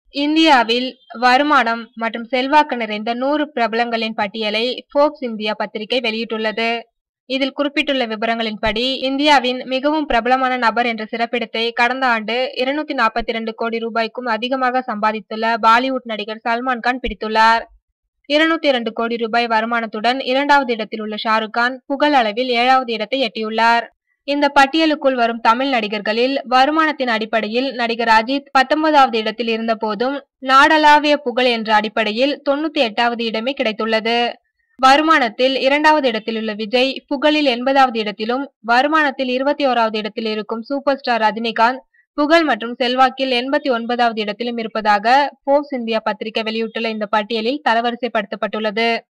இந்தியாவில் வருமானம் மற்றும் செல்வாக்கு நிறைந்த நூறு பிரபலங்களின் பட்டியலை ஃபோர்ப்ஸ் இந்தியா பத்திரிகை வெளியிட்டுள்ளது இதில் குறிப்பிட்டுள்ள விவரங்களின்படி இந்தியாவின் மிகவும் பிரபலமான நபர் என்ற சிறப்பிடத்தை கடந்த ஆண்டு இருநூத்தி நாற்பத்தி இரண்டு கோடி ரூபாய்க்கும் அதிகமாக சம்பாதித்துள்ள பாலிவுட் நடிகர் சல்மான் கான் பிடித்துள்ளார் இருநூத்தி இரண்டு கோடி ரூபாய் வருமானத்துடன் இரண்டாவது இடத்தில் உள்ள ஷாருக் கான் புகழ் அளவில் ஏழாவது இடத்தை எட்டியுள்ளார் இந்த பட்டியலுக்குள் வரும் தமிழ் நடிகர்களில் வருமானத்தின் அடிப்படையில் நடிகர் அஜித் பத்தொன்பதாவது இடத்தில் இருந்த போதும் நாடளாவிய புகழ் என்ற அடிப்படையில் தொண்ணூத்தி எட்டாவது இடமே கிடைத்துள்ளது வருமானத்தில் இரண்டாவது இடத்தில் உள்ள விஜய் புகழில் எண்பதாவது இடத்திலும் வருமானத்தில் இருபத்தி ஓராவது இடத்தில் இருக்கும் சூப்பர் ஸ்டார் ரஜினிகாந்த் புகழ் மற்றும் செல்வாக்கில் எண்பத்தி ஒன்பதாவது இடத்திலும் இருப்பதாக போர்ப்ஸ் இந்தியா பத்திரிகை வெளியிட்டுள்ள இந்த பட்டியலில் தரவரிசைப்படுத்தப்பட்டுள்ளது